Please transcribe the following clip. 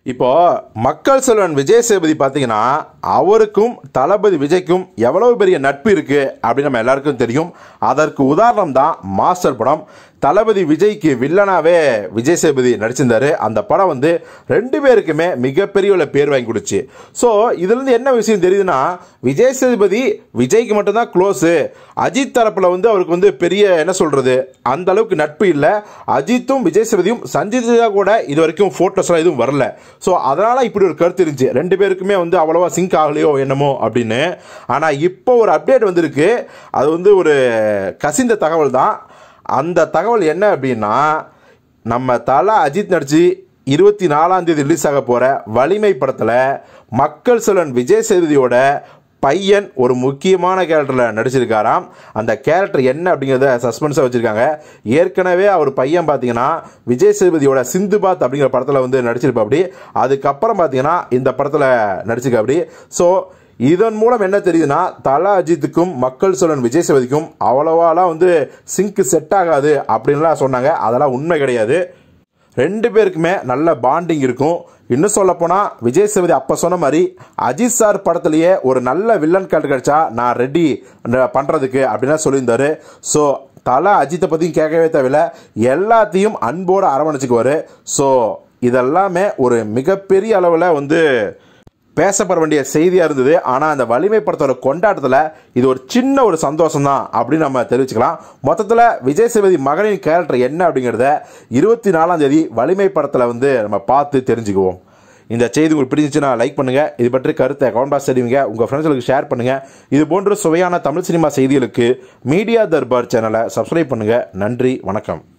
இப்போ மக்கள் செல்வன் விஜய் சேதுபதி பார்த்தீங்கன்னா அவருக்கும் தளபதி விஜய்க்கும் எவ்வளவு பெரிய நட்பு இருக்கு அப்படின்னு நம்ம எல்லாருக்கும் தெரியும் அதற்கு உதாரணம் தான் மாஸ்டர் படம் தளபதி விஜய்க்கு வில்லனாவே விஜய் சேதுபதி நடிச்சிருந்தாரு அந்த படம் வந்து ரெண்டு பேருக்குமே மிகப்பெரிய ஒரு பேர் வாங்கி கொடுச்சு ஸோ இதுலேருந்து என்ன விஷயம் தெரியுதுன்னா விஜய் சேதுபதி விஜய்க்கு மட்டும்தான் க்ளோஸு அஜித் தரப்பில் வந்து அவருக்கு வந்து பெரிய என்ன சொல்றது அந்த அளவுக்கு நட்பு இல்லை அஜித்தும் விஜய் சேதுபதியும் சஞ்சிதா கூட இது வரைக்கும் ஃபோட்டோஸ்லாம் எதுவும் வரல ஸோ அதனால இப்படி ஒரு கருத்து இருந்துச்சு ரெண்டு பேருக்குமே வந்து அவ்வளோவா சிங்க் ஆகலையோ என்னமோ அப்படின்னு ஆனால் இப்போ ஒரு அப்டேட் வந்திருக்கு அது வந்து ஒரு கசிந்த தகவல் தான் அந்த தகவல் என்ன அப்படின்னா நம்ம தல அஜித் நடிச்சு இருபத்தி நாலாம் தேதி ரிலீஸ் ஆக போகிற வலிமை படத்தில் மக்கள் செல்வன் விஜய் சேதுபதியோட பையன் ஒரு முக்கியமான கேரக்டரில் நடிச்சிருக்காராம் அந்த கேரக்டர் என்ன அப்படிங்கிறத சஸ்பென்ஸாக வச்சுருக்காங்க ஏற்கனவே அவர் பையன் பார்த்தீங்கன்னா விஜய் சேதுபதியோட சிந்துபாத் அப்படிங்கிற படத்தில் வந்து நடிச்சிருப்பாப்படி அதுக்கப்புறம் பார்த்தீங்கன்னா இந்த படத்தில் நடிச்சிருக்காப்படி ஸோ இதன் மூலம் என்ன தெரியுதுன்னா தல அஜித்துக்கும் மக்கள் சொல்லன் விஜய் சேதுபதிக்கும் அவ்வளவாலாம் வந்து சிங்க் செட் ஆகாது அப்படின்லாம் சொன்னாங்க அதெல்லாம் உண்மை கிடையாது ரெண்டு பேருக்குமே நல்ல பாண்டிங் இருக்கும் இன்னும் சொல்ல போனால் விஜய் சேதுபதி அப்போ சொன்ன மாதிரி அஜித் சார் படத்துலேயே ஒரு நல்ல வில்லன் கேரக்டர் கிடைச்சா நான் ரெடி பண்ணுறதுக்கு அப்படின்னா சொல்லியிருந்தாரு ஸோ தலை அஜித்தை பற்றியும் கேட்கவே தேவையில்ல எல்லாத்தையும் அன்போடு அரவணைச்சிக்குவார் ஸோ இதெல்லாமே ஒரு மிகப்பெரிய அளவில் வந்து பேசப்பட வேண்டிய செய்தியாக இருந்தது ஆனால் அந்த வலிமை படத்தோட கொண்டாட்டத்தில் இது ஒரு சின்ன ஒரு சந்தோஷம் தான் அப்படின்னு நம்ம தெரிவிச்சுக்கலாம் மொத்தத்தில் விஜய் சேதுபதி மகனின் கேரக்டர் என்ன அப்படிங்கிறத இருபத்தி நாலாம் தேதி வலிமை படத்தில் வந்து நம்ம பார்த்து தெரிஞ்சுக்குவோம் இந்த செய்தி உங்களுக்கு பிடிச்சிச்சுன்னா லைக் பண்ணுங்கள் இது பற்றி கருத்தை கமெண்ட் பாக்ஸ் தெரிவிங்க உங்கள் ஃப்ரெண்ட்ஸுக்கு ஷேர் பண்ணுங்கள் இது போன்ற சுவையான தமிழ் சினிமா செய்திகளுக்கு மீடியா தர்பார் சேனலை சப்ஸ்கிரைப் பண்ணுங்கள் நன்றி வணக்கம்